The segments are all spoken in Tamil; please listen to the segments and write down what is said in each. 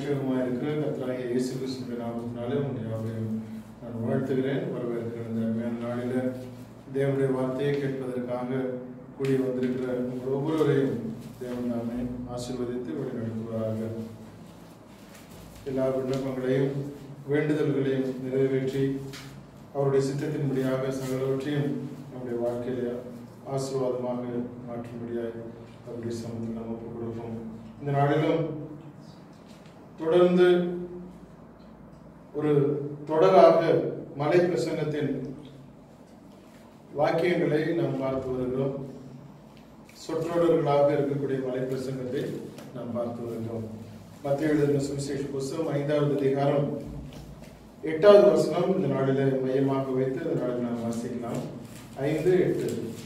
ரட்சகருமாய் இருக்கிற கர்த்தராகிய இயேசு கிறிஸ்துவின் நாமத்தினாலே உங்களை யாவரையும் நான் வாழ்த்துகிறேன் வரவேற்கிற இந்த அருமையான நாளில தேவனுடைய வார்த்தையை கேட்பதற்காக கூடி வந்திருக்கிற உங்கள் ஒவ்வொருவரையும் தேவன் நாமே ஆசீர்வதித்து வழிநடத்துவாராக எல்லா விண்ணப்பங்களையும் வேண்டுதல்களையும் நிறைவேற்றி அவருடைய சித்தத்தின்படியாக சகலவற்றையும் நம்முடைய வாழ்க்கையில ஆசீர்வாதமாக மாற்றும்படியாக அவருடைய சமத்தில் நாம் ஒப்புக் கொடுப்போம் இந்த நாளிலும் தொடர்ந்து ஒரு தொடராக மலை பிரசங்கத்தின் வாக்கியங்களை நாம் பார்த்து வருகிறோம் சொற்றொடர்களாக இருக்கக்கூடிய மலை பிரசங்கத்தை நாம் பார்த்து வருகிறோம் மத்திய எழுதின சுவிசேஷ புஸ்தகம் ஐந்தாவது அதிகாரம் எட்டாவது வசனம் இந்த நாளில மையமாக வைத்து இந்த நாளில் நாம் வாசிக்கலாம் ஐந்து எட்டு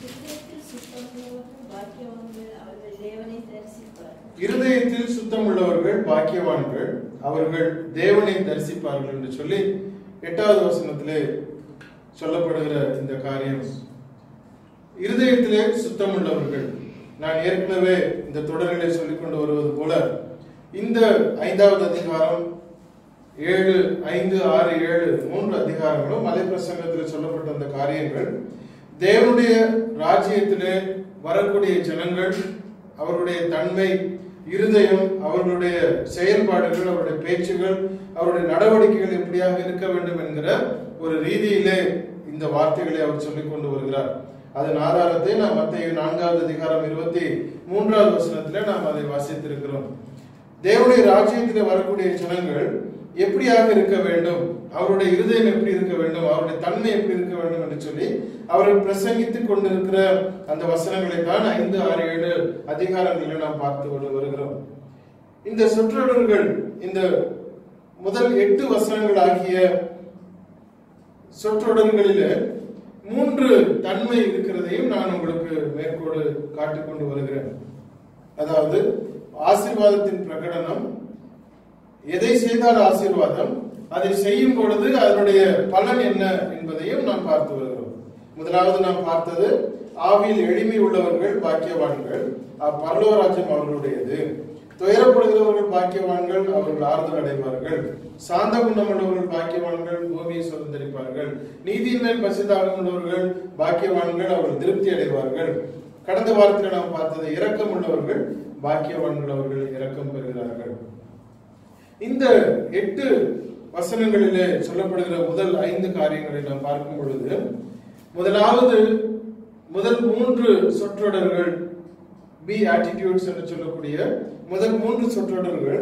இருதயத்தில் சுத்தம் உள்ளவர்கள் பாக்கியவான்கள் அவர்கள் தேவனை இருதயத்தில் சுத்தம் உள்ளவர்கள் அவர்கள் தரிசிப்பார்கள் தேவனை தரிசிப்பார்கள் என்று சொல்லி எட்டாவது வசனத்திலே சொல்லப்படுகிற இந்த காரியம் இருதயத்திலே சுத்தம் உள்ளவர்கள் நான் ஏற்கனவே இந்த தொடர்களை சொல்லிக் கொண்டு வருவது போல இந்த ஐந்தாவது அதிகாரம் ஏழு ஐந்து ஆறு ஏழு மூன்று அதிகாரங்களும் மலை பிரசங்கத்தில் சொல்லப்பட்ட அந்த காரியங்கள் தேவனுடைய ராஜ்யத்திலே வரக்கூடிய ஜனங்கள் அவர்களுடைய தன்மை இருதயம் அவர்களுடைய செயல்பாடுகள் அவருடைய பேச்சுகள் அவருடைய நடவடிக்கைகள் எப்படியாக இருக்க வேண்டும் என்கிற ஒரு ரீதியிலே இந்த வார்த்தைகளை அவர் சொல்லிக் கொண்டு வருகிறார் அதன் ஆதாரத்தை நாம் மத்திய நான்காவது அதிகாரம் இருபத்தி மூன்றாவது வசனத்திலே நாம் அதை வாசித்திருக்கிறோம் தேவனுடைய ராஜ்யத்திலே வரக்கூடிய ஜனங்கள் எப்படியாக இருக்க வேண்டும் அவருடைய இருதயம் எப்படி இருக்க வேண்டும் அவருடைய தன்மை எப்படி இருக்க வேண்டும் என்று சொல்லி அவர்கள் பிரசங்கித்துக் கொண்டிருக்கிற அந்த வசனங்களை தான் ஐந்து ஆறு ஏழு அதிகாரங்களில் நாம் பார்த்து கொண்டு வருகிறோம் இந்த சொற்றொடர்கள் இந்த முதல் எட்டு வசனங்கள் ஆகிய சொற்றொடர்களிலே மூன்று தன்மை இருக்கிறதையும் நான் உங்களுக்கு மேற்கோடு காட்டிக்கொண்டு வருகிறேன் அதாவது ஆசீர்வாதத்தின் பிரகடனம் எதை செய்தால் ஆசீர்வாதம் அதை செய்யும் பொழுது அதனுடைய பலன் என்ன என்பதையும் நாம் பார்த்து வருகிறோம் முதலாவது நாம் பார்த்தது ஆவியில் எளிமை உள்ளவர்கள் பாக்கியவான்கள் பரலோராஜ்யம் அவர்களுடையது துயரப்படுகிறவர்கள் பாக்கியவான்கள் அவர்கள் ஆறுதல் அடைவார்கள் சாந்த குணம் உள்ளவர்கள் பாக்கியவான்கள் பூமியை சுதந்திரிப்பார்கள் நீதியின் மேல் பசிதாகம் உள்ளவர்கள் பாக்கியவான்கள் அவர்கள் திருப்தி அடைவார்கள் கடந்த வாரத்தில் நாம் பார்த்தது இரக்கம் உள்ளவர்கள் பாக்கியவான்கள் அவர்கள் இரக்கம் பெறுகிறார்கள் இந்த எட்டு வசனங்களிலே சொல்லப்படுகிற முதல் ஐந்து காரியங்களை நாம் பார்க்கும் பொழுது முதலாவது முதல் மூன்று சொற்றொடர்கள் பி ஆட்டிடியூட்ஸ் என்று சொல்லக்கூடிய முதல் மூன்று சொற்றொடர்கள்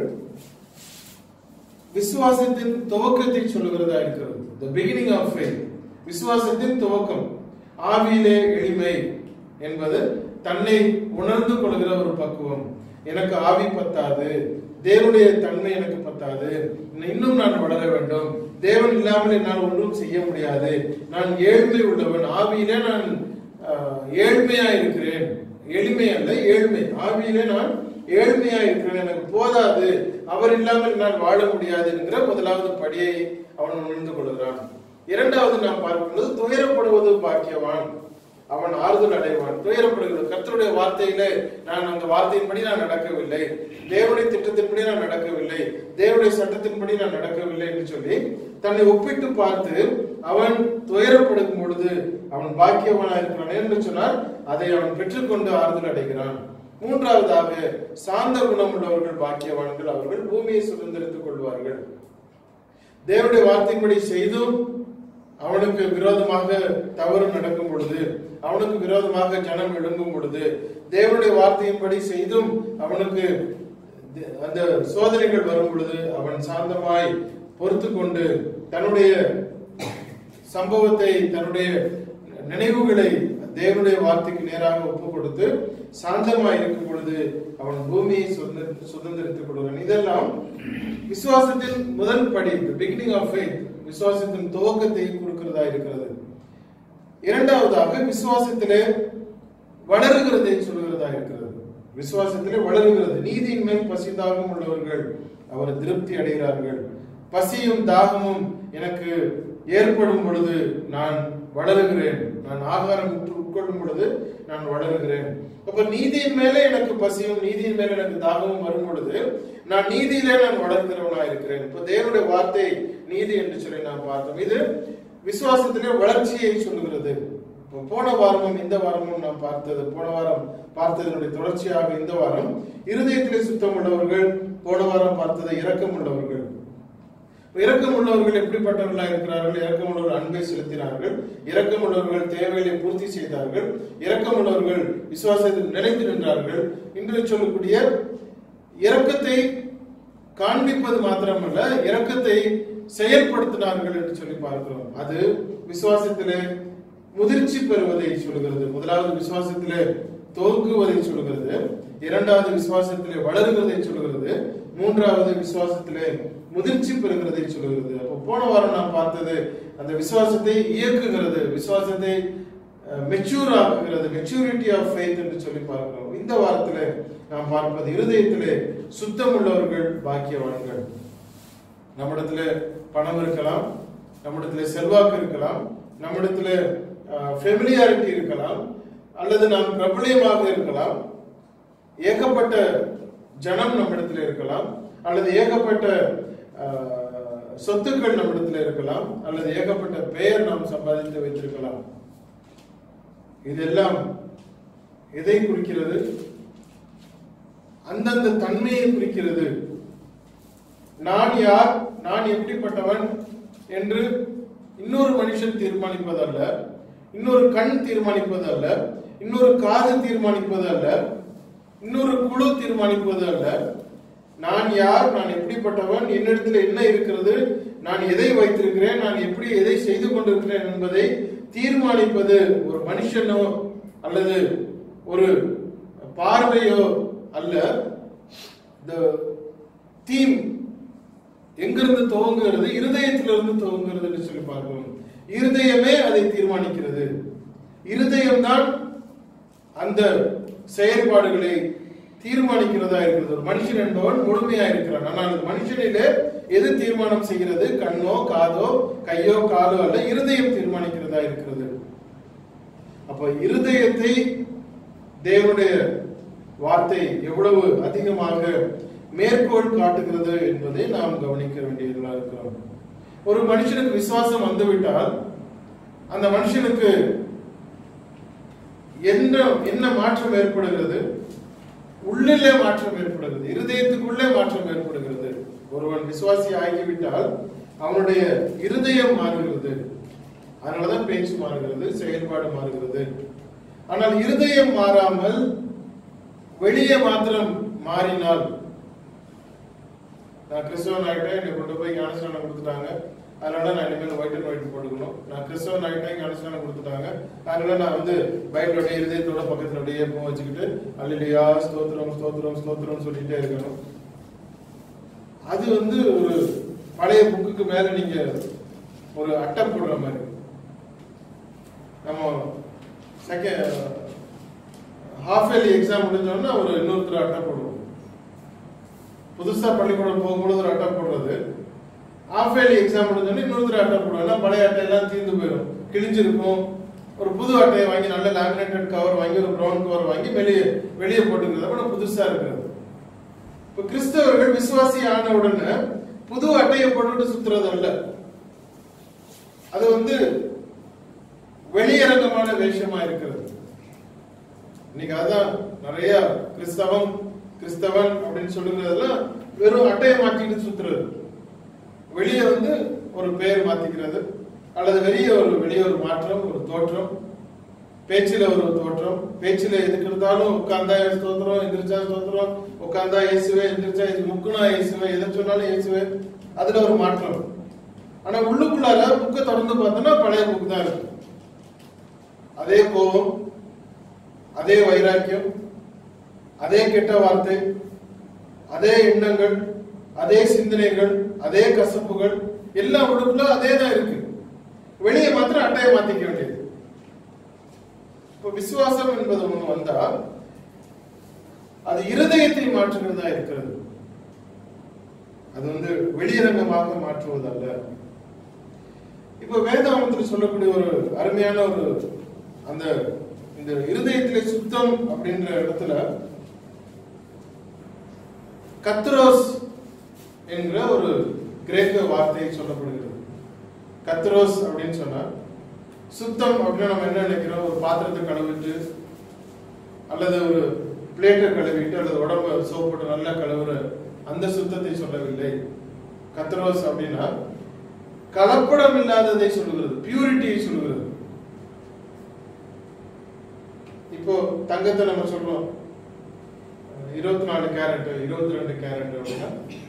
விசுவாசத்தின் துவக்கத்தை சொல்லுகிறதா இருக்கிறது த பிகினிங் ஆஃப் ஃபெய்த் விசுவாசத்தின் துவக்கம் ஆவியிலே எளிமை என்பது தன்னை உணர்ந்து கொள்கிற ஒரு பக்குவம் எனக்கு ஆவி பத்தாது தேவனுடைய தன்மை எனக்கு பத்தாது இன்னும் நான் வளர வேண்டும் தேவன் இல்லாமல் என்னால் ஒன்றும் செய்ய முடியாது நான் ஏழ்மை உள்ளவன் ஆவியிலே நான் ஆஹ், ஏழ்மையா இருக்கிறேன் எளிமை அல்ல ஏழ்மை ஆவியிலே நான் ஏழ்மையா இருக்கிறேன் எனக்கு போதாது அவர் இல்லாமல் நான் வாழ முடியாது என்கிற முதலாவது படியை அவன் உணர்ந்து கொள்கிறான் இரண்டாவது நாம் பார்க்கும்போது துயரப்படுவது பாக்கியவான் அவன் ஆறுதல் அடைவான் துயரப்படுகிறது கர்த்தருடைய வார்த்தையிலே நான் அந்த வார்த்தையின்படி நான் நடக்கவில்லை தேவனுடைய திட்டத்தின்படி நான் நடக்கவில்லை தேவனுடைய சட்டத்தின்படி நான் நடக்கவில்லை என்று சொல்லி தன்னை ஒப்பிட்டு பார்த்து அவன் துயரப்படும் பொழுது அவன் பாக்கியவனா இருக்கிறான் என்று சொன்னால் அதை அவன் பெற்றுக்கொண்டு ஆறுதல் அடைகிறான் மூன்றாவதாக சாந்த குணம் உள்ளவர்கள் பாக்கியவான்கள் அவர்கள் பூமியை சுதந்திரித்துக் கொள்வார்கள் தேவனுடைய வார்த்தையின்படி செய்தும் அவனுக்கு விரோதமாக தவறு நடக்கும் பொழுது அவனுக்கு விரோதமாக ஜனம் எழும்பும் பொழுது தேவனுடைய வார்த்தையின்படி செய்தும் அவனுக்கு தி- அந்த சோதனைகள் வரும் பொழுது அவன் சாந்தமாய் பொறுத்து கொண்டு தன்னுடைய சம்பவத்தை தன்னுடைய நினைவுகளை தேவனுடைய வார்த்தைக்கு நேராக ஒப்பு கொடுத்து சாந்தமாய் இருக்கும் பொழுது அவன் பூமியை சுதந்திர- சுதந்திரித்துக் கொள்கிறான் இதெல்லாம் விசுவாசத்தின் முதல் படி பிகினிங் ஆஃப் ஃபெய்த் விசுவாசத்தின் துவக்கத்தை கொடுக்கிறதா இருக்கிறது இரண்டாவதாக விசுவாசத்திலே வளருகிறதை சொல்லுகிறதா இருக்கிறது விசுவாசத்திலே வளருகிறது நீதியின் மேல் பசி தாகம் உள்ளவர்கள் அவர் திருப்தி அடைகிறார்கள் பசியும் தாகமும் எனக்கு ஏற்படும் பொழுது நான் வளருகிறேன் நான் ஆகாரம் உற்று உட்கொள்ளும் பொழுது நான் வளருகிறேன் அப்ப நீதியின் மேலே எனக்கு பசியும் நீதியின் மேலே எனக்கு தாகமும் வரும் பொழுது நான் நீதியிலே நான் வளர்கிறவனா இருக்கிறேன் இப்ப தேவனுடைய வார்த்தை நீதி என்று சொல்லி நாம் பார்த்தோம் இது விசுவாசத்திலே வளர்ச்சியை சொல்லுகிறது இப்போ போன வாரமும் இந்த வாரமும் நாம் பார்த்தது போன வாரம் பார்த்ததனுடைய தொடர்ச்சியாக இந்த வாரம் இருதயத்திலே சுத்தம் உள்ளவர்கள் போன வாரம் பார்த்தது இரக்கம் உள்ளவர்கள் இரக்கம் உள்ளவர்கள் எப்படிப்பட்டவர்களாக இருக்கிறார்கள் இரக்கம் உள்ளவர்கள் அன்பை செலுத்தினார்கள் இரக்கம் உள்ளவர்கள் தேவைகளை பூர்த்தி செய்தார்கள் இரக்கம் உள்ளவர்கள் விசுவாசத்தில் நிலைத்து நின்றார்கள் இன்று சொல்லக்கூடிய இரக்கத்தை காண்பிப்பது மாத்திரமல்ல இரக்கத்தை செயல்படுத்தினார்கள் என்று சொல்லி பார்க்கிறோம் அது விசுவாசத்திலே முதிர்ச்சி பெறுவதை சொல்கிறது முதலாவது விசுவாசத்திலே தோங்குவதை சொல்கிறது இரண்டாவது விசுவாசத்திலே வளருவதை சொல்கிறது மூன்றாவது விசுவாசத்திலே முதிர்ச்சி பெறுகிறதை சொல்கிறது அப்போ போன வாரம் நாம் பார்த்தது அந்த விசுவாசத்தை இயக்குகிறது விசுவாசத்தை மெச்சூர் ஆக்குகிறது மெச்சூரிட்டி ஆஃப் ஃபெய்த் என்று சொல்லி பார்க்கிறோம் இந்த வாரத்திலே நாம் பார்ப்பது இருதயத்திலே சுத்தம் உள்ளவர்கள் பாக்கியவான்கள் நம்மிடத்துல பணம் இருக்கலாம் நம்மிடத்துல செல்வாக்கு இருக்கலாம் நம்மிடத்துல ஃபெமிலியாரிட்டி இருக்கலாம் அல்லது நாம் பிரபலியமாக இருக்கலாம் ஏகப்பட்ட ஜனம் நம்மிடத்தில் இருக்கலாம் அல்லது ஏகப்பட்ட அஹ், சொத்துக்கள் நம்மிடத்தில் இருக்கலாம் அல்லது ஏகப்பட்ட பெயர் நாம் சம்பாதித்து வைத்திருக்கலாம் இதெல்லாம் எதை குறிக்கிறது அந்தந்த தன்மையை குறிக்கிறது நான் யார் நான் எப்படிப்பட்டவன் என்று இன்னொரு மனுஷன் தீர்மானிப்பதல்ல இன்னொரு கண் தீர்மானிப்பது அல்ல இன்னொரு காது தீர்மானிப்பது அல்ல இன்னொரு குழு தீர்மானிப்பது அல்ல நான் யார் நான் எப்படிப்பட்டவன் என்னிடத்தில் என்ன இருக்கிறது நான் எதை வைத்திருக்கிறேன் நான் எப்படி எதை செய்து கொண்டிருக்கிறேன் என்பதை தீர்மானிப்பது ஒரு மனுஷனோ அல்லது ஒரு பார்வையோ அல்ல the தீம் எங்கிருந்து துவங்குகிறது இருதயத்திலிருந்து துவங்குகிறது என்று சொல்லி பார்க்கிறோம் இருதயமே அதை தீர்மானிக்கிறது இருதயம்தான் அந்த செயல்பாடுகளை தீர்மானிக்கிறதா இருக்கிறது ஒரு மனுஷன் என்பவன் முழுமையா இருக்கிறான் ஆனால் அந்த மனுஷனிலே எது தீர்மானம் செய்கிறது கண்ணோ காதோ கையோ காலோ அல்ல இருதயம் தீர்மானிக்கிறதா இருக்கிறது அப்ப இருதயத்தை தேவனுடைய வார்த்தை எவ்வளவு அதிகமாக மேற்கோள் காட்டுகிறது என்பதை நாம் கவனிக்க வேண்டியதாக இருக்கிறோம் ஒரு மனுஷனுக்கு விசுவாசம் வந்துவிட்டால் அந்த மனுஷனுக்கு என்ன என்ன மாற்றம் ஏற்படுகிறது உள்ளிலே மாற்றம் ஏற்படுகிறது இருதயத்துக்குள்ளே மாற்றம் ஏற்படுகிறது ஒருவன் விசுவாசி ஆகிவிட்டால் அவனுடைய இருதயம் மாறுகிறது அதனாலதான் பேச்சு மாறுகிறது செயல்பாடு மாறுகிறது ஆனால் இருதயம் மாறாமல் வெளியே மாத்திரம் மாறினால் நான் கிறிஸ்தவன் ஆகிட்டேன் என்னை கொண்டு போய் ஞானஸ்நானம் கொடுத்துட்டாங்க அதனால நான் இனிமேல் ஒயிட் அண்ட் ஒயிட் போட்டுக்கணும் நான் கிறிஸ்தவன் ஆகிட்டேன் ஞானஸ்நானம் கொடுத்துட்டாங்க அதனால நான் வந்து பைபிளோட இருதயத்தோட பக்கத்துல அப்படியே எப்போ வச்சுக்கிட்டு அல்லையா ஸ்தோத்திரம் ஸ்தோத்திரம் ஸ்தோத்திரம் சொல்லிட்டே இருக்கணும் அது வந்து ஒரு பழைய புக்குக்கு மேல நீங்க ஒரு அட்டை போடுற மாதிரி நம்ம செகண்ட் ஹாஃப் இயர்லி எக்ஸாம் முடிஞ்சோன்னா ஒரு இன்னொருத்தர் அட்டை போடுவோம் புதுசா பள்ளிக்கூடம் போகும்போது ஒரு அட்டை போடுறது ஹாஃப் இயர்லி எக்ஸாம் முடிஞ்சோடனே இன்னொருத்தர் அட்டை போடுவோம் ஏன்னா பழைய அட்டையெல்லாம் தீர்ந்து போயிடும் கிழிஞ்சிருக்கும் ஒரு புது அட்டையை வாங்கி நல்ல லேமினேட்டட் கவர் வாங்கி ஒரு ப்ரௌன் கவர் வாங்கி வெளியே வெளியே போட்டுக்கிறத விட புதுசா இருக்கிறது இப்ப கிறிஸ்தவர்கள் விசுவாசி ஆன உடனே புது அட்டையை போட்டுட்டு சுத்துறது அல்ல அது வந்து வெளியரங்கமான வேஷமா இருக்கிறது இன்னைக்கு அதான் நிறைய கிறிஸ்தவம் கிறிஸ்தவன் அப்படின்னு சொல்லுறதெல்லாம் வெறும் அட்டையை மாத்திட்டு சுத்துறது வெளியே வந்து ஒரு பெயர் மாத்திக்கிறது அல்லது வெளியே ஒரு வெளியே ஒரு மாற்றம் ஒரு தோற்றம் பேச்சில ஒரு தோற்றம் பேச்சில எதுக்கு இருந்தாலும் உட்கார்ந்தா ஸ்தோத்திரம் எந்திரிச்சா ஸ்தோத்திரம் உட்கார்ந்தா இயேசுவே எந்திரிச்சா இயேசு முக்குனா இயேசுவே எதை சொன்னாலும் இயேசுவே அதுல ஒரு மாற்றம் ஆனா உள்ளுக்குள்ளார புக்கை தொடர்ந்து பார்த்தோம்னா பழைய புக் தான் இருக்கு அதே கோபம் அதே வைராக்கியம் அதே கெட்ட வார்த்தை அதே எண்ணங்கள் அதே சிந்தனைகள் அதே கசப்புகள் எல்லாம் உள்ளுக்குள்ள அதே தான் இருக்கு வெளியே மாத்திரம் அட்டையை மாத்திக்க வேண்டியது இப்ப விசுவாசம் என்பது ஒண்ணு வந்தால் அது இருதயத்தை மாற்றுகிறதா இருக்கிறது அது வந்து வெளியரங்கமாக மாற்றுவதல்ல இப்ப வேதாகமத்தில் சொல்லக்கூடிய ஒரு அருமையான ஒரு அந்த இந்த இருதயத்திலே சுத்தம் அப்படின்ற இடத்துல கத்ரோஸ் என்கிற ஒரு கிரேக்க வார்த்தை சொல்லப்படுகிறது கத்ரோஸ் அப்படின்னு சொன்னா சுத்தம் அப்படின்னு நம்ம என்ன நினைக்கிறோம் ஒரு பாத்திரத்தை கழுவிட்டு அல்லது ஒரு பிளேட்டை கழுவிட்டு அல்லது உடம்ப சோப் போட்டு நல்லா கழுவுற அந்த சுத்தத்தை சொல்லவில்லை கத்ரோஸ் அப்படின்னா கலப்படம் இல்லாததை சொல்லுகிறது பியூரிட்டியை சொல்லுகிறது இப்போ தங்கத்தை நம்ம சொல்றோம் இருபத்தி நாலு கேரட் இருபத்தி ரெண்டு கேரட் அப்படின்னா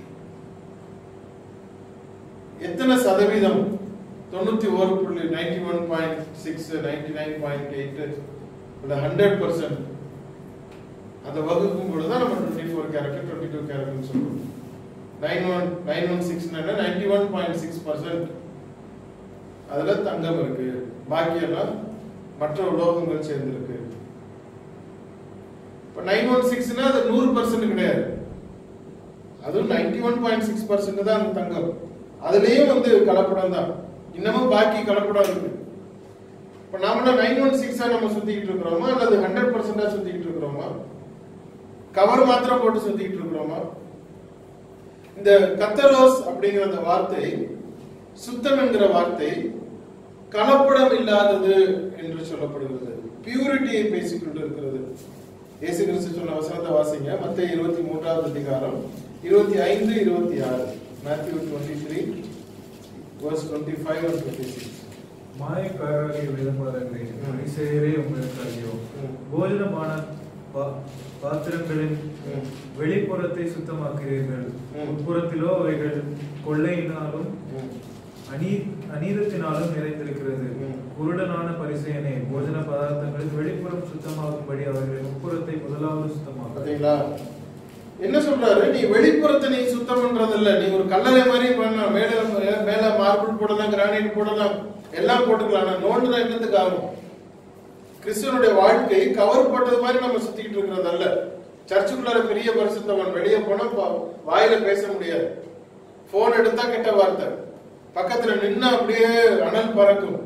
எத்தனை சதவீதம் தொண்ணூத்தி ஒரு புள்ளி ninety one point six ninety nine point eight இல்லை ஹண்ட்ரட் பர்சன்ட் அதை வகுக்கும் பொழுது தான் நம்ம twenty four carat twenty two கேரட்னு சொல்றோம் nine one nine one six ninety one point six percent அதுல தங்கம் இருக்கு பாக்கியெல்லாம் மற்ற உலோகங்கள் சேர்ந்திருக்கு இப்போ நைன் ஒன் சிக்ஸ்னா அது நூறு பர்சன்ட் கிடையாது அதுவும் ninety one point six percent தான் அந்த தங்கம் அதுலயும் வந்து கலப்படம் தான் இன்னமும் பாக்கி கலப்படம் இருக்கு இப்போ நாமளும் நைன் ஒன் சிக்ஸா நம்ம சுத்திக்கிட்டு இருக்கிறோமா அல்லது ஹண்ட்ரட் பர்சன்டா சுத்திக்கிட்டு இருக்கிறோமா கவர் மாத்திரம் போட்டு சுத்திக்கிட்டு இருக்கிறோமா இந்த கத்தரோஸ் அப்படிங்கிற அந்த வார்த்தை சுத்தம் என்கிற வார்த்தை கலப்படம் இல்லாதது என்று சொல்லப்படுகிறது பியூரிட்டியை பேசிக்கொண்டு இருக்கிறது இயேசு கிறிஸ்து சொன்ன வசனத்தை வாசிங்க மத்திய இருபத்தி மூன்றாவது அதிகாரம் இருபத்தி ஐந்து இருபத்தி ஆறு Matthew twenty three verse twenty five and twenty six மாயக்காரராகிய வேதபாரகரே, பரிசேயரே உங்களுக்கு ஐயோ. ம். போஜனமான பா- பாத்திரங்களின் ம். வெளிப்புறத்தை சுத்தமாக்கிறீர்கள் ம். உட்புறத்திலோ அவைகள் கொள்ளையினாலும் அநீ அநீதத்தினாலும் நிறைந்திருக்கிறது ம். குருடனான பரிசேயனே போஜன பதார்த்தங்களின் வெளிப்புறம் சுத்தமாகும்படி அவர்களின் உட்புறத்தை முதலாவது சுத்தமாக்க பாத்தீங்களா என்ன சொல்றாரு நீ வெளிப்புறத்தை நீ சுத்தம் பண்றது இல்ல நீ ஒரு கல்லறை மாதிரி பண்ணலாம் மேல மேல மார்பிள் போடலாம் கிரானைட் போடலாம் எல்லாம் போட்டுக்கலாம் ஆனா நோண்டுனா என்னத்துக்கு ஆகும் கிறிஸ்துவனுடைய வாழ்க்கை கவர் போட்டது மாதிரி நம்ம சுத்திக்கிட்டு இருக்கிறது அல்ல சர்ச்சுக்குள்ளார பெரிய பரிசுத்தவன் வெளியே போனா பா- வாயில பேச முடியாது போன் எடுத்தா கெட்ட வார்த்தை பக்கத்துல நின்னா அப்படியே அனல் பறக்கும்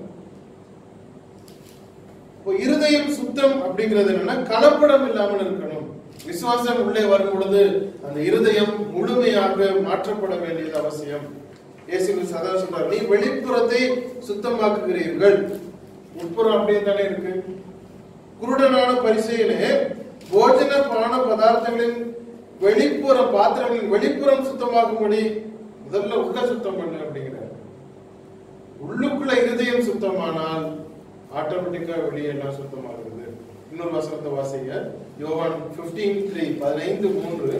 இப்போ இருதயம் சுத்தம் அப்படிங்கிறது என்னன்னா கலப்படம் இல்லாமல் இருக்கணும் விசுவாசம் உள்ளே வரும் பொழுது அந்த இருதயம் முழுமையாக மாற்றப்பட வேண்டியது அவசியம் இயேசு கிறிஸ்து அதான் சொல்றார் நீ வெளிப்புறத்தை சுத்தமாக்குகிறீர்கள் உட்புறம் அப்படியே தானே இருக்கு குருடனான பரிசையிலே போஜன பான பதார்த்தங்களின் வெளிப்புற பாத்திரங்களின் வெளிப்புறம் சுத்தமாகும்படி முதல்ல உள்ள சுத்தம் பண்ணு அப்படிங்கிறார் உள்ளுக்குள்ள இருதயம் சுத்தமானால் ஆட்டோமேட்டிக்கா வெளியே எல்லாம் சுத்தமாகுது இன்னொரு வசனத்தை வாசிங்க யோவான் 15 த்ரீ பதினைந்து மூன்று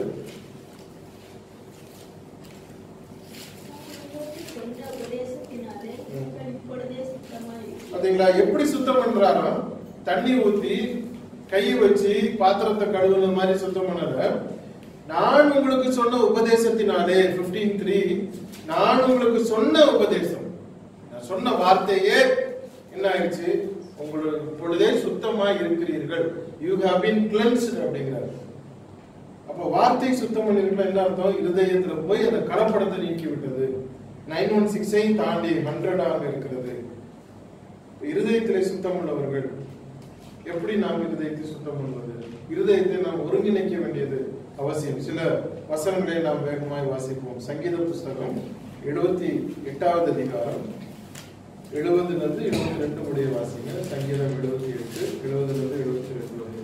சொன்ன உபதேசத்தினாலே நீங்கள் இப்பொழுதே சுத்தமாய் பாத்தீங்களா எப்படி சுத்தம் பண்றாராம் தண்ணி ஊத்தி கையை வச்சு பாத்திரத்தை கழுவுன மாதிரி சுத்தம் பண்ணல நான் உங்களுக்கு சொன்ன உபதேசத்தினாலே 15 த்ரீ நான் உங்களுக்கு சொன்ன உபதேசம் நான் சொன்ன வார்த்தையே என்ன ஆயிடுச்சு உங்களுக்கு இப்பொழுதே சுத்தமா இருக்கிறீர்கள் யூ ஹேவ் பீன் கிளென்ஸ்ட் அப்படிங்கிறார் அப்போ வார்த்தை சுத்தம் பண்ணிருக்கா என்ன அர்த்தம் இருதயத்துல போய் அந்த கலப்படத்தை நீக்கி விட்டது நைன் ஒன் சிக்ஸையும் தாண்டி ஹண்ட்ரடாக இருக்கிறது இருதயத்திலே சுத்தம் உள்ளவர்கள் எப்படி நாம் இருதயத்தை சுத்தம் பண்ணுவது இருதயத்தை நாம் ஒருங்கிணைக்க வேண்டியது அவசியம் சில வசனங்களை நாம் வேகமாய் வாசிப்போம் சங்கீத புஸ்தகம் எழுபத்தி எட்டாவது அதிகாரம் எழுபதுல இருந்து எழுபத்தி ரெண்டு முடிய வாசிங்க சங்கீதம் எழுபத்தி எட்டு எழுபதுல இருந்து எழுபத்தி ரெண்டு முடிய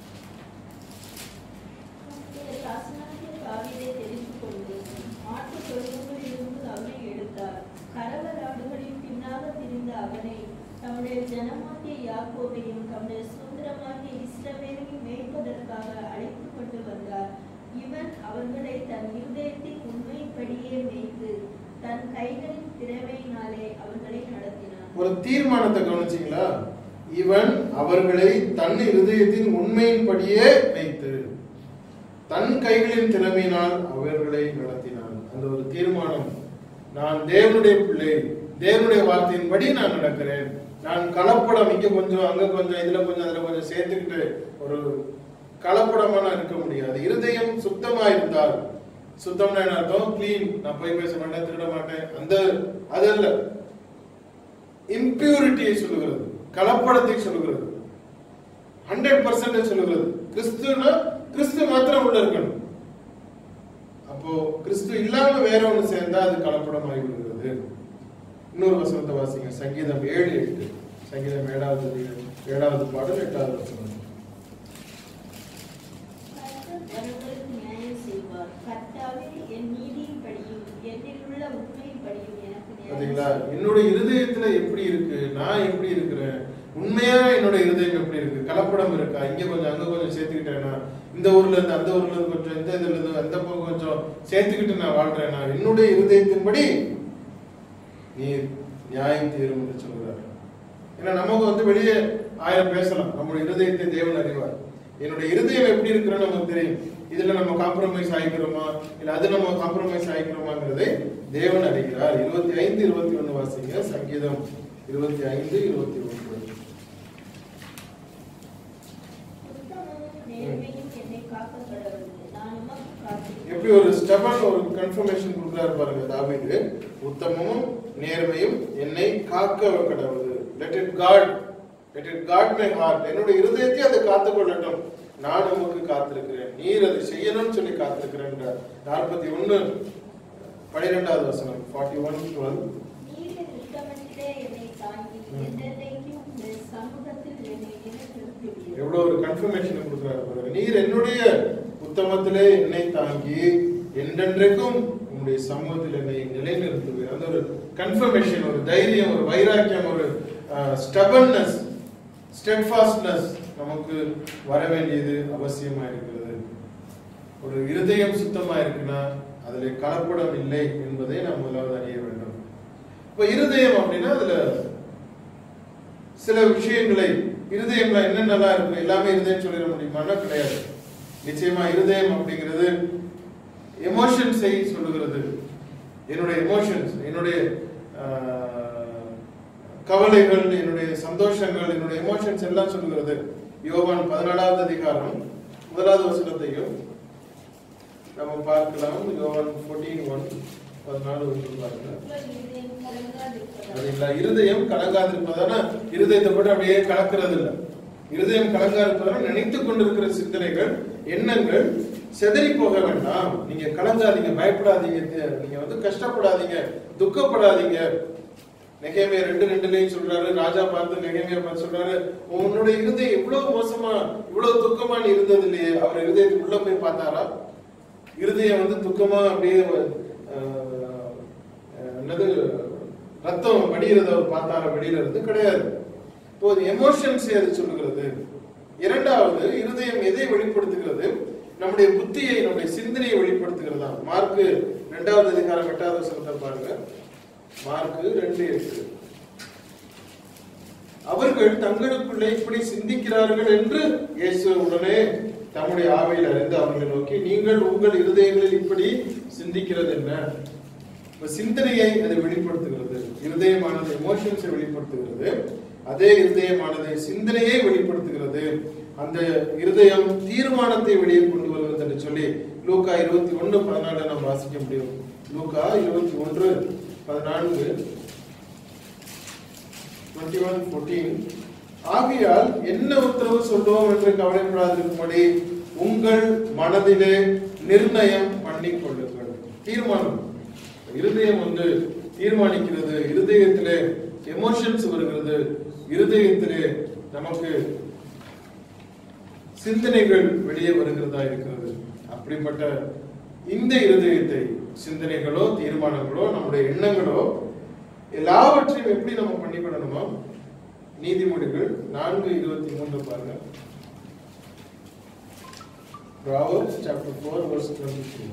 தம்முடைய தாசனாகிய தாவீதை தெரிந்து கொண்டு ஆட்டுத் தொழுவங்களிலிருந்து அவனை எடுத்தார். கறவல் ஆடுகளின் பின்னாக திரிந்த அவனை தம்முடைய ஜனமாகிய யாக்கோபையும் தம்முடைய சுதந்திரமாகிய இஸ்ரவேலையும் மேய்ப்பதற்காக அழைத்துக் கொண்டு வந்தார். இவன் அவர்களை தன் இருதயத்தின் உண்மைப்படியே மேய்த்து தன் கைகளின் திறமையினாலே அவர்களை நடத்தினான் ஒரு தீர்மானத்தை கவனிச்சீங்களா இவன் அவர்களை தன் இருதயத்தின் உண்மையின்படியே வைத்து தன் கைகளின் திறமையினால் அவர்களை நடத்தினான் அந்த ஒரு தீர்மானம் நான் தேவனுடைய பிள்ளை தேவனுடைய வார்த்தையின்படி நான் நடக்கிறேன் நான் கலப்படம் இங்க கொஞ்சம் அங்க கொஞ்சம் இதுல கொஞ்சம் அதுல கொஞ்சம் சேர்த்துக்கிட்டு ஒரு கலப்படமா நான் இருக்க முடியாது இருதயம் சுத்தமா இருந்தால் சுத்தம்னா என்ன அர்த்தம் கிளீன் நான் போய் பேச மாட்டேன் திருட மாட்டேன் அந்த அது அல்ல இம்பியூரிட்டியை சொல்லுகிறது கலப்படத்தை சொல்லுகிறது ஹண்ட்ரட் பர்சன்ட் சொல்லுகிறது கிறிஸ்துனா கிறிஸ்து மாத்திரம் உள்ள இருக்கணும் அப்போ கிறிஸ்து இல்லாம வேற ஒண்ணு சேர்ந்தா அது கலப்படமாகி விடுகிறது இன்னொரு வசனத்தை வாசிங்க சங்கீதம் ஏழு எட்டு சங்கீதம் ஏழாவது அதிகாரம், ஏழாவது பாடல் எட்டாவது வசனம் கர்த்தர் அவர்களுக்கு நியாயம் செய்வார். கர்த்தாவே, என் நீதியின்படியும், என்னில் உள்ள உண்மையின்படியும் எனக்கு நியாயம் பாத்தீங்களா செய்யும். என்னுடைய இருதயத்துல எப்படி இருக்கு நான் எப்படி இருக்கிறேன் உண்மையா என்னோட இருதயம் எப்படி இருக்கு கலப்படம் இருக்கா இங்க கொஞ்சம் அங்க கொஞ்சம் சேர்த்துக்கிட்டேனா இந்த ஊர்ல இருந்து அந்த ஊர்ல இருந்து கொஞ்சம் இந்த இதுல இருந்து அந்த பக்கம் கொஞ்சம் சேர்த்துக்கிட்டு நான் வாழ்றேனா என்னுடைய இருதயத்தின்படி நீ நியாயம் தீரும் என்று சொல்கிறார் ஏன்னா நமக்கு வந்து வெளியே ஆயிரம் பேசலாம் நம்முடைய இருதயத்தை தேவன் அறிவார் என்னுடைய இருதயம் எப்படி இருக்கிறோன்னு நமக்கு தெரியும் இதுல நம்ம காம்ப்ரமைஸ் ஆகிக்கிறோமா இல்ல அது நம்ம காம்ப்ரமைஸ் ஆகிக்கிறோமாங்கிறதை தேவன் அறிகிறார் இருபத்தி ஐந்து இருபத்தி ஒண்ணு வாசிங்க சங்கீதம் இருபத்தி ஐந்து இருபத்தி ஒன்று உத்தமமும் நேர்மையும் என்னை காக்கக் கடவுள். நான் உமக்கு காத்திருக்கிறேன். எப்படி ஒரு ஸ்டெபன் ஒரு கன்ஃபர்மேஷன் கொடுக்குறாரு பாருங்க தாவீது உத்தமமும் நேர்மையும் என்னை காக்க கடவுள் let it God let it God my heart என்னுடைய இருதயத்தை அதை காத்துக் கொள்ளட்டும் நான் உமக்கு காத்திருக்கிறேன் நீர் அதை செய்யணும்னு சொல்லி காத்திருக்கிறேன் நாற்பத்தி ஒன்னு பனிரெண்டாவது வசனம் ஃபார்ட்டி ஒன் டுவெல் நீர் என் உத்தமத்திலே என்னை தாங்கி, ம். என்றென்றைக்கும் உம்முடைய சமூகத்தில் என்னை நிலைநிறுத்துவீர். எவ்வளவு ஒரு கன்ஃபர்மேஷன் கொடுக்குறாரு பாருங்க நீர் என்னுடைய உத்தமத்திலே என்னை தாங்கி என்றென்றைக்கும் உம்முடைய சமூகத்தில் என்னை நிலைநிறுத்துவீர் அந்த ஒரு கன்ஃபர்மேஷன் ஒரு தைரியம் ஒரு வைராக்கியம் ஒரு ஸ்டபன்னஸ் ஸ்டெட்ஃபாஸ்ட்னஸ் நமக்கு வர வேண்டியது அவசியமா இருக்கிறது ஒரு இருதயம் சுத்தமா இருக்குன்னா அதுல கலப்படம் இல்லை என்பதை நாம் முதலாவது அறிய வேண்டும் இப்ப இருதயம் அப்படின்னா அதுல சில விஷயங்களை இருதயம்ல என்னென்னலாம் இருக்கு எல்லாமே இருதயம் சொல்லிட முடியுமான்னா கிடையாது நிச்சயமா இருதயம் அப்படிங்கிறது எமோஷன்ஸை சொல்லுகிறது என்னுடைய எமோஷன்ஸ் என்னுடைய ஆஹ், கவலைகள் என்னுடைய சந்தோஷங்கள் என்னுடைய எமோஷன்ஸ் எல்லாம் சொல்லுகிறது யோவான் பதினாலாவது அதிகாரம் முதலாவது வசனத்தையும் நம்ம பார்க்கலாம் யோவான் 14 ஒன் பதினாலு ஒன்று பாருங்க உங்கள் இருதயம் கலங்காதிருப்பதாக. சரிங்களா இருதயம் கலங்காதிருப்பதான இருதயத்தை போட்டு அப்படியே கலக்கிறது இல்ல இருதயம் கலங்காதிருப்பதான நினைத்து கொண்டிருக்கிற சிந்தனைகள் எண்ணங்கள் செதறி போக வேண்டாம் நீங்க கலங்காதீங்க பயப்படாதீங்க தே- நீங்க வந்து கஷ்டப்படாதீங்க துக்கப்படாதீங்க நெகேமியா ரெண்டு ரெண்டுலயும் சொல்றாரு ராஜா பார்த்து நெகேமியா பார்த்து சொல்றாரு உன்னுடைய இருதயம் இவ்வளவு மோசமா இவ்வளவு துக்கமா நீ இருந்தது இல்லையே அவர் இருதயத்துக்கு உள்ள போய் பார்த்தாரா இருதயம் வந்து துக்கமா அப்படியே அஹ், அஹ், என்னது ரத்தம் வடிகிறத அவர் பார்த்தார வெளியில இருந்து கிடையாது இப்போ எமோஷன்ஸ் அது சொல்லுகிறது இரண்டாவது இருதயம் எதை வெளிப்படுத்துகிறது நம்முடைய புத்தியை நம்முடைய சிந்தனையை வெளிப்படுத்துகிறதா மார்க்கு இரண்டாவது அதிகாரம் எட்டாவது வசனத்தை பாருங்க மார்க்கு ரெண்டு எட்டு அவர்கள் தங்களுக்குள்ளே இப்படி சிந்திக்கிறார்கள் என்று இயேசு உடனே தம்முடைய ஆவையில் அறிந்து அவர்களை நோக்கி நீங்கள் உங்கள் இருதயங்களில் இப்படி சிந்திக்கிறது என்ன இப்ப சிந்தனையை அது வெளிப்படுத்துகிறது இருதயமானது எமோஷன்ஸை வெளிப்படுத்துகிறது அதே இருதயமானது சிந்தனையை வெளிப்படுத்துகிறது அந்த இருதயம் தீர்மானத்தை வெளியே கொண்டு வருகிறது என்று சொல்லி லூக்கா இருபத்தி ஒன்று பதினாலு நாம் வாசிக்க முடியும் லூக்கா இருபத்தி ஒன்று பதினான்கு 21:14 ஆகையால் என்ன உத்தரவு சொல்லுவோம் என்று கவலைப்படாதிருக்கும்படி உங்கள் மனதிலே நிர்ணயம் பண்ணிக் கொள்ளுங்கள் தீர்மானம் இருதயம் வந்து தீர்மானிக்கிறது இருதயத்திலே எமோஷன்ஸ் வருகிறது இருதயத்திலே நமக்கு சிந்தனைகள் வெளியே வருகிறதா இருக்கிறது அப்படிப்பட்ட இந்த இருதயத்தை சிந்தனைகளோ தீர்மானங்களோ நம்முடைய எண்ணங்களோ எல்லாவற்றையும் எப்படி நம்ம பண்ணிக்கொள்ளணுமோ நீதிமொழிகள் நான்கு இருபத்தி மூன்று பாருங்க Proverbs chapter 4 verse 23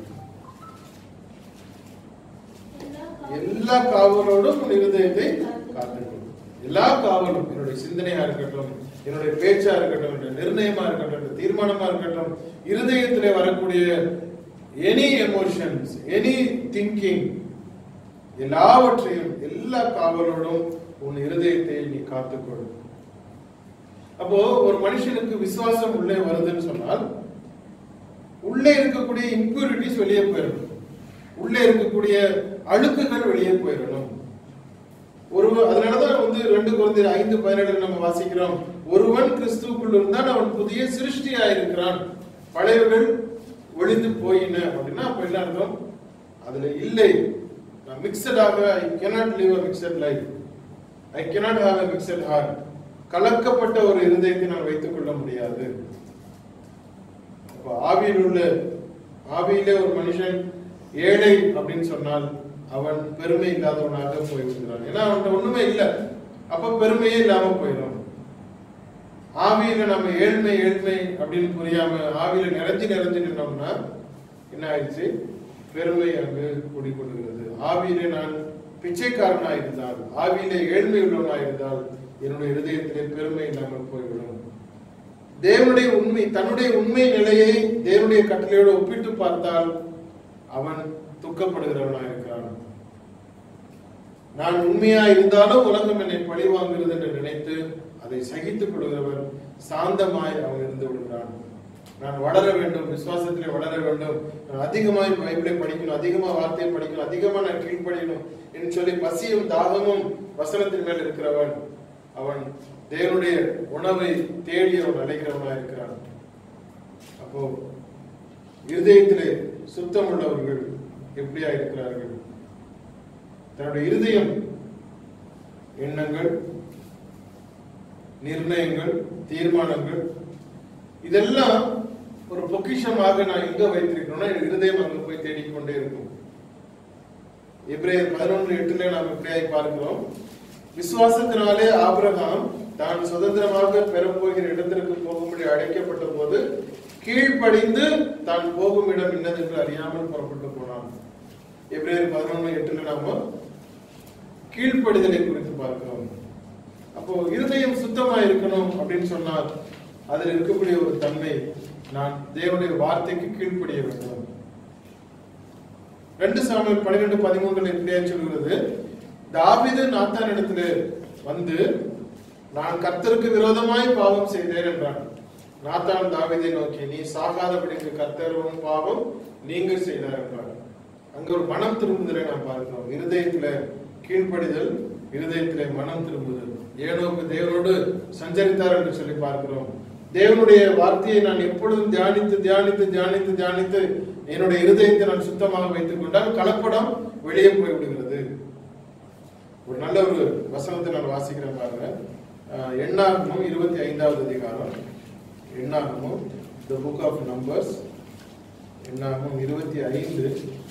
எல்லா காவலோடும் உன் இருதயத்தை காத்துக்கொள் எல்லா காவலும் என்னுடைய சிந்தனையா இருக்கட்டும் என்னுடைய பேச்சா இருக்கட்டும் என்னுடைய நிர்ணயமா இருக்கட்டும் என்னுடைய தீர்மானமா இருக்கட்டும் இருதயத்திலே வரக்கூடிய எனி எமோஷன்ஸ் எனி திங்கிங் எல்லாவற்றையும் எல்லா காவலோடும் உன் இருதயத்தை நீ காத்துக்கொள் அப்போ ஒரு மனுஷனுக்கு விசுவாசம் உள்ளே வருதுன்னு சொன்னால் உள்ளே இருக்கக்கூடிய இம்பியூரிட்டிஸ் வெளியே போயிடணும் உள்ளே இருக்கக்கூடிய அழுக்குகள் வெளியே போயிடணும் ஒரு அதனாலதான் வந்து வந்து ரெண்டு குழந்தை ஐந்து பதினேழு நம்ம வாசிக்கிறோம் ஒருவன் கிறிஸ்துவுக்குள் இருந்தால் அவன் புதிய சிருஷ்டியா இருக்கிறான் பழையவர்கள் ஒளிந்து போயின அப்படின்னா அப்ப என்ன அர்த்தம் அதுல இல்லை நான் மிக்சடாக ஐ cannot live a mixed life I cannot have a mixed heart கலக்கப்பட்ட ஒரு இருதயத்தை நான் வைத்துக் கொள்ள முடியாது அப்ப ஆவியில் உள்ள ஆவியிலே ஒரு மனுஷன் ஏழை அப்படின்னு சொன்னால் அவன் பெருமை இல்லாதவனாக போய்விடுகிறான் ஏன்னா அவன்கிட்ட ஒண்ணுமே இல்லை அப்ப பெருமையே இல்லாம போயிடும் ஆவியில நம்ம ஏழ்மை ஏழ்மை அப்படின்னு புரியாம ஆவியில நிறைஞ்சு நிறைஞ்சு நின்றோம்னா என்ன ஆயிடுச்சு பெருமை அங்கு குடிக்கொள்கிறது ஆவியிலே நான் பிச்சைக்காரனா இருந்தால் ஆவியிலே ஏழ்மை உள்ளவனா இருந்தால் என்னுடைய இருதயத்திலே பெருமை இல்லாமல் போய்விடும் தேவனுடைய உண்மை தன்னுடைய உண்மை நிலையை தேவனுடைய கட்டளையோடு ஒப்பிட்டு பார்த்தால் அவன் துக்கப்படுகிறவனா இருக்கிறான் நான் உண்மையா இருந்தாலும் உலகம் என்னை பழி வாங்குகிறது என்று நினைத்து அதை சகித்துக் கொள்கிறவன் சாந்தமாய் அவன் இருந்து விடுகிறான் நான் வளர வேண்டும் விசுவாசத்திலே வளர வேண்டும் நான் அதிகமாய் பைபிளை படிக்கணும் அதிகமா வார்த்தையை படிக்கணும் அதிகமா நான் கீழ்ப்படியணும் என்று சொல்லி பசியும் தாகமும் வசனத்தின் மேல் இருக்கிறவன் அவன் தேவனுடைய உணவை தேடி அவன் அழைக்கிறவனா இருக்கிறான் அப்போ இருதயத்திலே சுத்தம் உள்ளவர்கள் எப்படியா இருக்கிறார்கள் தன்னுடைய இருதயம் எண்ணங்கள் நிர்ணயங்கள் தீர்மானங்கள் இதெல்லாம் ஒரு பொக்கிஷமாக நான் எங்க வைத்திருக்கணும்னா என் இருதயம் அங்க போய் தேடிக்கொண்டே இருக்கும் எப்ரேயர் பதினொன்று எட்டுல நாம் இப்படியாய் பார்க்கிறோம் விசுவாசத்தினாலே ஆபிரகாம் தான் சுதந்திரமாக பெறப்போகிற இடத்திற்கு போகும்படி அழைக்கப்பட்ட போது கீழ்ப்படிந்து தான் போகும் இடம் என்னதென்று அறியாமல் புறப்பட்டு போனான் எப்ரேயர் பதினொன்று எட்டுல நாம கீழ்ப்படிதலை குறித்து பார்க்கிறோம் அப்போ இருதயம் சுத்தமா இருக்கணும் அப்படின்னு சொன்னால் அதில் இருக்கக்கூடிய ஒரு தன்மை நான் தேவனுடைய வார்த்தைக்கு கீழ்ப்படிய வேண்டும் ரெண்டு சாமியல் பன்னிரெண்டு பதிமூன்றுல இப்படியா சொல்கிறது தாவிது நாத்தான் இடத்துல வந்து நான் கர்த்தருக்கு விரோதமாய் பாவம் செய்தேன் என்றான் நாத்தான் தாவீதை நோக்கி நீ சாகாதபடிக்கு கர்த்தரும் பாவம் நீங்க செய்தார் என்றார் அங்க ஒரு மனம் திரும்புதலை நாம் பார்க்கிறோம் இருதயத்துல கீழ்ப்படிதல் இருதயத்திலே மனம் திரும்புதல் ஏனோக்கு தேவனோடு சஞ்சரித்தார் என்று சொல்லி பார்க்கிறோம் தேவனுடைய வார்த்தையை நான் எப்பொழுதும் தியானித்து தியானித்து தியானித்து தியானித்து என்னுடைய இருதயத்தை நான் சுத்தமாக வைத்துக் கொண்டால் கலப்படம் வெளியே போய் விடுகிறது ஒரு நல்ல ஒரு வசனத்தை நான் வாசிக்கிறேன் பாருங்க அஹ், எண்ணாகமும் இருபத்தி ஐந்தாவது அதிகாரம் எண்ணாகமும் த புக் ஆஃப் நம்பர்ஸ் எண்ணாகமும் இருபத்தி ஐந்து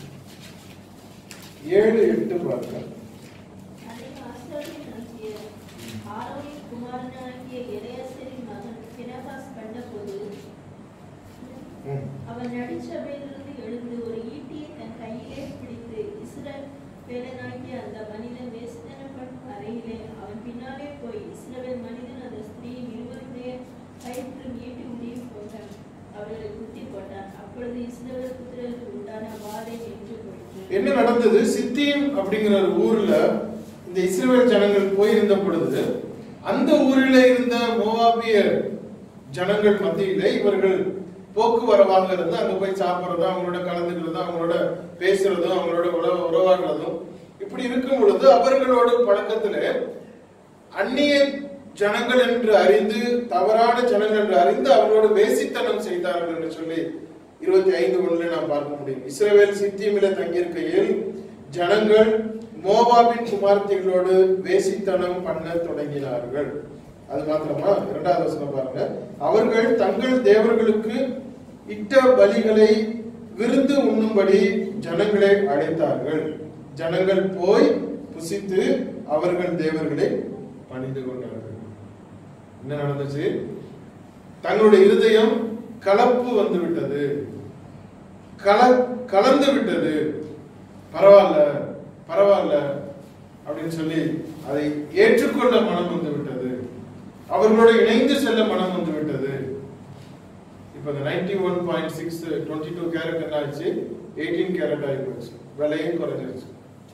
ஏழு எட்டு பாருங்க அதை ஆசாரியனாகிய ஆரோனின் குமாரனாகிய எலெயாசாரின் மகன் பினகாஸ் கண்டபோது ம். அவன் நடுச்சபையிலிருந்து எழுந்து ஒரு ஈட்டியை தன் கையிலே பிடித்து இஸ்ரவேல் வேலனாகிய அந்த மனிதன் வேசித்தனம் பண்ணும் அறையிலே அவன் பின்னாலே போய் இஸ்ரவேல் மனிதன் அந்த ஸ்திரீயின் இருவருடைய கயிற்றும் ஈட்டி முடியும் போட்டான் அவர்களை குத்தி போட்டான் அப்பொழுது இஸ்ரவேல் புத்திரருக்கு உண்டான வாதை நின்று போயிற்று என்ன நடந்தது சித்தீம் அப்படிங்கிற ஒரு ஊர்ல இந்த இஸ்ரவேல் ஜனங்கள் போயிருந்த பொழுது அந்த ஊரில் இருந்த மோவாபிய ஜனங்கள் மத்தியிலே இவர்கள் போக்குவரவாக இருந்து அங்க போய் சாப்பிடுறதும் அவங்களோட கலந்துக்கிறதும் அவங்களோட பேசுறதும் அவங்களோட உறவு உறவாடுறதும் இப்படி இருக்கும் பொழுது அவர்களோட பழக்கத்திலே அந்நிய ஜனங்கள் என்று அறிந்து தவறான ஜனங்கள் என்று அறிந்து அவர்களோடு வேசித்தனம் செய்தார்கள் என்று சொல்லி இருபத்தி ஐந்து ஒண்ணுல நாம் பார்க்க முடியும் இஸ்ரவேல் சித்தியமில தங்கியிருக்கையில் ஜனங்கள் மோவாபின் குமார்த்திகளோடு வேசித்தனம் பண்ண தொடங்கினார்கள் அது மாத்திரமா இரண்டாவது வசனம் பாருங்க அவர்கள் தங்கள் தேவர்களுக்கு இட்ட பலிகளை விருந்து உண்ணும்படி ஜனங்களை அழைத்தார்கள் ஜனங்கள் போய் புசித்து அவர்கள் தேவர்களை பணிந்து கொண்டார்கள் என்ன நடந்துச்சு தங்களுடைய இருதயம் கலப்பு வந்து விட்டது கல கலந்து விட்டது பரவாயில்ல பரவாயில்ல அப்படின்னு சொல்லி அதை ஏற்றுக்கொள்ள மனம் வந்து விட்டது அவர்களோடு இணைந்து செல்ல மனம் வந்து விட்டது இப்ப இந்த ninety one point six twenty two carat என்ன ஆச்சு எயிட்டீன் கேரட் ஆகி போச்சு விலையும் குறைஞ்சிருச்சு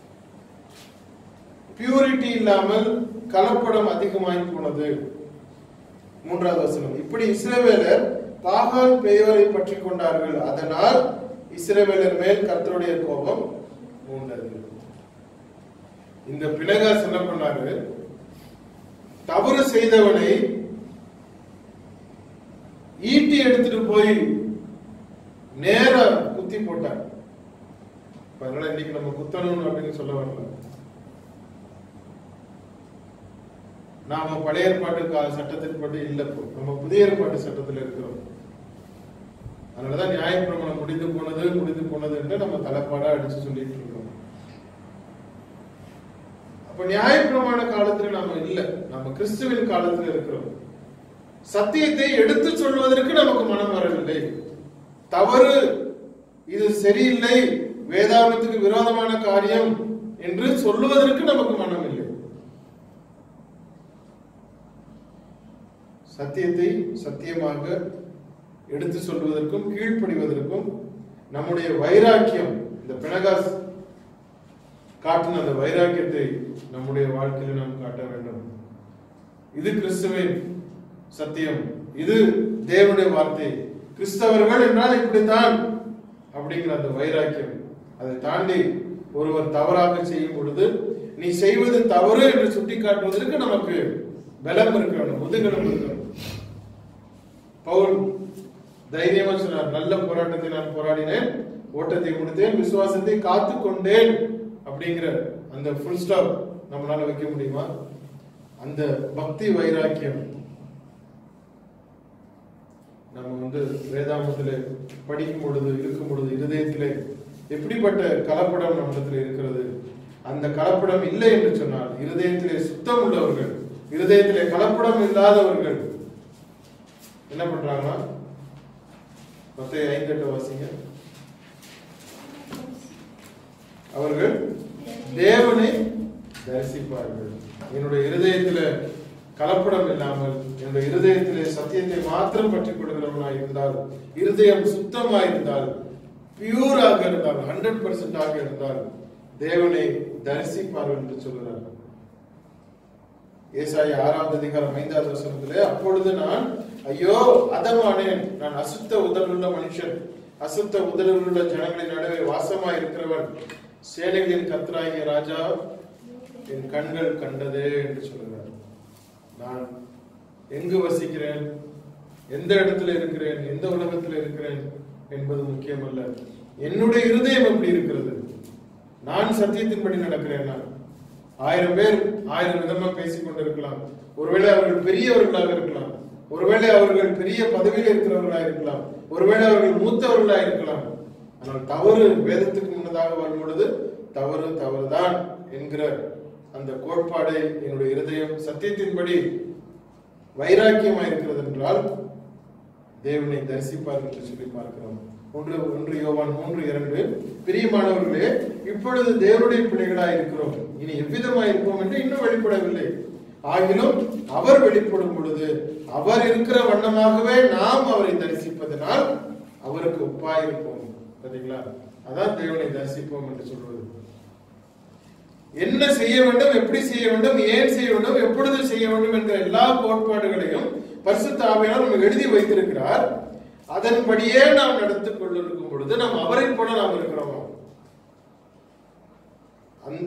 பியூரிட்டி இல்லாமல் கலப்படம் அதிகமாகி போனது மூன்றாவது வசனம் இப்படி இஸ்ரவேலர் பாகால் பெயோரை பற்றி கொண்டார்கள் அதனால் இஸ்ரவேலர் மேல் கர்த்தருடைய கோபம் மூண்டது இந்த பினகாஸ் என்ன பண்ணாரு தவறு செய்தவனை ஈட்டி எடுத்துட்டு போய் நேரா குத்தி போட்டார் இப்ப அதனால இன்னைக்கு நம்ம குத்தணும் அப்படின்னு சொல்ல வரல நாம பழைய ஏற்பாட்டு கா- சட்டத்தின்படி இல்ல இப்போ நம்ம புதிய ஏற்பாட்டு சட்டத்துல இருக்கிறோம் அதனாலதான் நியாயப்பிரமாணம் முடிந்து போனது முடிந்து போனது என்று நம்ம தலைப்பாடா அடிச்சு சொல்லிட்டு இருக்கோம் அப்ப நியாயப்பிரமாண காலத்துல நாம இல்ல நம்ம கிறிஸ்துவின் காலத்துல இருக்கிறோம் சத்தியத்தை எடுத்து சொல்வதற்கு நமக்கு மனம் வரவில்லை தவறு இது சரியில்லை வேதாகத்துக்கு விரோதமான காரியம் என்று சொல்லுவதற்கு நமக்கு மனம் இல்லை சத்தியத்தை சத்தியமாக எடுத்து சொல்வதற்கும் கீழ்ப்படிவதற்கும் நம்முடைய வைராக்கியம் இந்த பிணகாஸ் காட்டின அந்த வைராக்கியத்தை நம்முடைய வாழ்க்கையில் நாம் காட்ட வேண்டும் இது கிறிஸ்துவின் சத்தியம் இது தேவனுடைய வார்த்தை கிறிஸ்தவர்கள் என்றால் இப்படித்தான் அப்படிங்கிற அந்த வைராக்கியம் அதை தாண்டி ஒருவர் தவறாக செய்யும் பொழுது நீ செய்வது தவறு என்று சுட்டி காட்டுவதற்கு நமக்கு பலம் இருக்க வேண்டும் முதுகலம் இருக்க வேண்டும் பவுல் தைரியமா சொன்னார் நல்ல போராட்டத்தை நான் போராடினேன் ஓட்டத்தை முடித்தேன் விசுவாசத்தை காத்து கொண்டேன் அப்படிங்கிற அந்த ஃபுல் ஸ்டாப் நம்மளால வைக்க முடியுமா அந்த பக்தி வைராக்கியம் நம்ம வந்து வேதாமத்திலே படிக்கும் பொழுது இருக்கும் பொழுது இருதயத்திலே எப்படிப்பட்ட கலப்படம் நம்மிடத்தில் இருக்கிறது அந்த கலப்படம் இல்லை என்று சொன்னால் இருதயத்திலே சுத்தம் உள்ளவர்கள் இருதயத்திலே கலப்படம் இல்லாதவர்கள் என்ன பண்றாங்கன்னா மத்திய ஐந்து எட்டு வாசிங்க அவர்கள் தேவனை தரிசிப்பார்கள் என்னுடைய இருதயத்தில கலப்படம் இல்லாமல் என்னுடைய இருதயத்திலே சத்தியத்தை மாத்திரம் பற்றிக் கொள்கிறவனாய் இருந்தால் இருதயம் சுத்தமாய் இருந்தால் பியூராக இருந்தால் ஹண்ட்ரட் பர்சன்ட் ஆக இருந்தால் தேவனை தரிசிப்பார்கள் என்று சொல்கிறார் ஏசாய ஆறாவது அதிகாரம் ஐந்தாவது வசனத்திலே அப்பொழுது நான் ஐயோ அதமானேன் நான் அசுத்த உடலுள்ள மனுஷன் அசுத்த உடலுள்ள ஜனங்களின் நடுவே வாசமாய் இருக்கிறவன் சேனைகளின் கர்த்தராகிய ராஜா என் கண்கள் கண்டதே என்று சொல்கிறார் நான் எங்கு வசிக்கிறேன் எந்த இடத்துல இருக்கிறேன் எந்த உலகத்தில் இருக்கிறேன் என்பது முக்கியமல்ல என்னுடைய இருதயம் எப்படி இருக்கிறது நான் சத்தியத்தின்படி நடக்கிறேனா ஆயிரம் பேர் ஆயிரம் விதமா பேசிக் கொண்டிருக்கலாம் ஒருவேளை அவர்கள் பெரியவர்களாக இருக்கலாம் ஒருவேளை அவர்கள் பெரிய பதவியில் இருக்கிறவர்களாக இருக்கலாம் ஒருவேளை அவர்கள் மூத்தவர்களாக இருக்கலாம் ஆனால் தவறு வேதத்துக்கு முன்னதாக வரும் பொழுது தவறு தவறுதான் என்கிற அந்த கோட்பாடை என்னுடைய இருதயம் சத்தியத்தின்படி வைராக்கியமாக இருக்கிறது என்றால் தேவனை தரிசிப்பார் என்று சொல்லி பார்க்கிறோம் ஒன்று ஒன்று யோவான் மூன்று இரண்டு பிரியமானவர்களே இப்பொழுது தேவனுடைய பிள்ளைகளாய் இருக்கிறோம் இனி எவ்விதமாய் இருப்போம் என்று இன்னும் வெளிப்படவில்லை ஆகிலும் அவர் வெளிப்படும் பொழுது அவர் இருக்கிற வண்ணமாகவே நாம் அவரை தரிசிப்பதனால் அவருக்கு ஒப்பாய் இருப்போம் பாத்தீங்களா அதான் தேவனை தரிசிப்போம் என்று சொல்வது என்ன செய்ய வேண்டும் எப்படி செய்ய வேண்டும் ஏன் செய்ய வேண்டும் எப்பொழுது செய்ய வேண்டும் என்கிற எல்லா கோட்பாடுகளையும் பரிசுத்த ஆவியானவர் நமக்கு எழுதி வைத்திருக்கிறார் அதன்படியே நாம் நடத்திக் கொண்டிருக்கும் பொழுது நாம் அவரை போல நாம் இருக்கிறோம் அந்த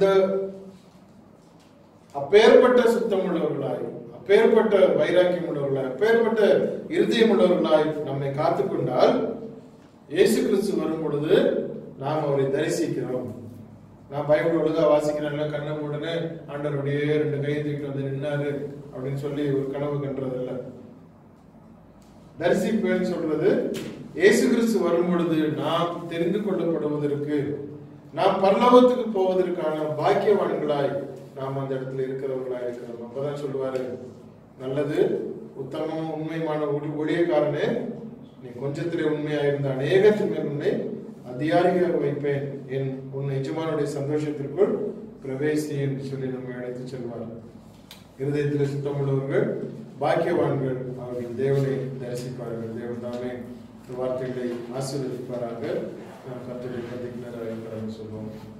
அப்பேற்பட்ட சுத்தம் உள்ளவர்களாய் அப்பேற்பட்ட வைராக்கியம் உள்ளவர்களாய் அப்பேற்பட்ட இருதயம் உள்ளவர்களாய் நம்மை காத்துக்கொண்டால் இயேசு கிறிஸ்து வரும் பொழுது நாம் அவரை தரிசிக்கிறோம் நான் பைபிள் ஒழுங்கா வாசிக்கிறேன் கண்ணை மூடனே ஆண்டவருடைய ரெண்டு கையை தூக்கிட்டு வந்து நின்னாரு அப்படின்னு சொல்லி ஒரு கனவு கண்டுறது இல்ல தரிசிப்பேன்னு சொல்றது இயேசு கிறிஸ்து வரும் பொழுது நாம் தெரிந்து கொள்ளப்படுவதற்கு நாம் பரலோகத்துக்கு போவதற்கான பாக்கியவான்களாய் நாம் அந்த இடத்துல இருக்கிறவர்களாய் இருக்கிறோம் அப்பதான் சொல்லுவாரு நல்லது உத்தமம் உண்மையான ஊழி- ஊழியக்காரனே நீ கொஞ்சத்திலே உண்மையா இருந்த அநேகத்தின் மேல் உன்னை அதிகாரியாக வைப்பேன் என் உன் எஜமானுடைய சந்தோஷத்திற்குள் பிரவேசி என்று சொல்லி நம்மை அழைத்து செல்வார் இருதயத்தில் சுத்தமுள்ளவர்கள் பாக்கியவான்கள் அவர்கள் தேவனை தரிசிப்பார்கள் தேவன் தாமே இந்த வார்த்தைகளை ஆசீர்வதிப்பாராக நாம் கத்தரை பதிக்கிறார் சொல்லுவோம்